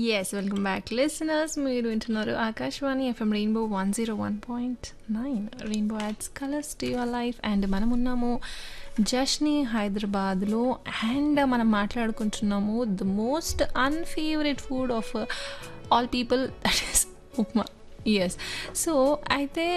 yes welcome back listeners మీరు వింటున్నారు Akashvani FM rainbow one zero one point nine rainbow adds colours to your life and మనం ఉన్నాము జష్ని హైదరాబాద్లో అండ్ మనం మాట్లాడుకుంటున్నాము the most unfavourite food of all people that is upma yes so అయితే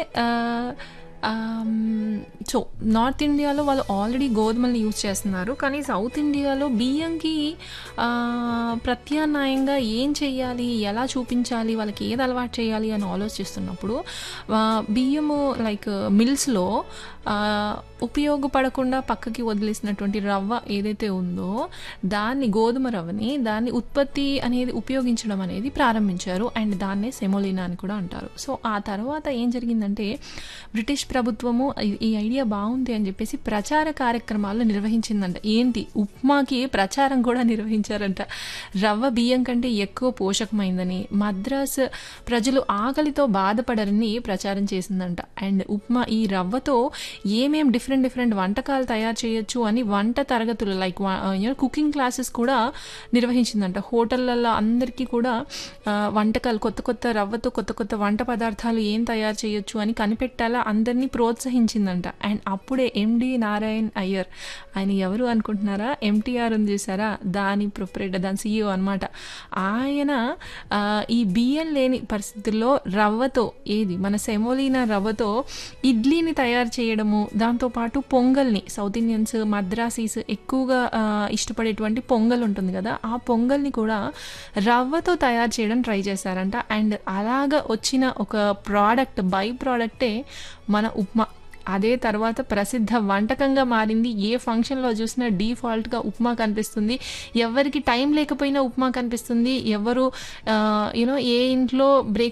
so north ఇండియాలో వాళ్ళు ఆల్రెడీ గోధుమల్ని యూజ్ చేస్తున్నారు కానీ సౌత్ ఇండియాలో బియ్యంకి ప్రత్యామ్నాయంగా ఏం చేయాలి ఎలా చూపించాలి వాళ్ళకి ఏది అలవాటు చేయాలి అని ఆలోచిస్తున్నప్పుడు బియ్యము లైక్ మిల్స్లో ఉపయోగపడకుండా పక్కకి వదిలేసినటువంటి రవ్వ ఏదైతే ఉందో దాన్ని గోధుమ రవ్వని దాన్ని ఉత్పత్తి అనేది ఉపయోగించడం అనేది ప్రారంభించారు అండ్ దాన్నే సెమోలినా అని కూడా అంటారు సో ఆ తర్వాత ఏం జరిగిందంటే బ్రిటిష్ ప్రభుత్వము ఈ ఐడియా బాగుంది అని చెప్పేసి ప్రచార కార్యక్రమాలు నిర్వహించిందంట ఏంటి ఉప్మాకి ప్రచారం కూడా నిర్వహించారంట రవ్వ బియ్యం కంటే ఎక్కువ పోషకమైందని మద్రాస్ ప్రజలు ఆకలితో బాధపడరని ప్రచారం చేసిందంట అండ్ ఉప్మా ఈ రవ్వతో ఏమేం డిఫరెంట్ డిఫరెంట్ వంటకాలు తయారు చేయొచ్చు అని వంట తరగతులు లైక్ కుకింగ్ క్లాసెస్ కూడా నిర్వహించిందంట హోటళ్ళల్లో అందరికీ కూడా వంటకాలు కొత్త కొత్త రవ్వతో కొత్త కొత్త వంట పదార్థాలు ఏం తయారు చేయొచ్చు అని కనిపెట్టాలా అందరినీ ప్రోత్సహించిందంట అండ్ అప్పుడే ఎండి నారాయణ్ అయ్యర్ ఆయన ఎవరు అనుకుంటున్నారా ఎంటీఆర్ ఉంది చూసారా దాని ప్రొపరేటర్ దాని సీఈఓ అనమాట ఆయన ఈ బియ్యం లేని పరిస్థితుల్లో రవ్వతో ఏది మన సెమోలినా రవ్వతో ఇడ్లీని తయారు చేయడము దాంతోపాటు పొంగల్ని సౌత్ ఇండియన్స్ మద్రాసీస్ ఎక్కువగా ఇష్టపడేటువంటి పొంగల్ ఉంటుంది కదా ఆ పొంగల్ని కూడా రవ్వతో తయారు చేయడం ట్రై చేశారంట అండ్ అలాగ వచ్చిన ఒక ప్రోడక్ట్ బై ప్రోడక్టే మన ఉప్మా అదే తర్వాత ప్రసిద్ధ వంటకంగా మారింది ఏ ఫంక్షన్లో చూసినా డీఫాల్ట్గా ఉప్మా కనిపిస్తుంది ఎవరికి టైం లేకపోయినా ఉప్మా కనిపిస్తుంది ఎవరు యూనో ఏ ఇంట్లో బ్రేక్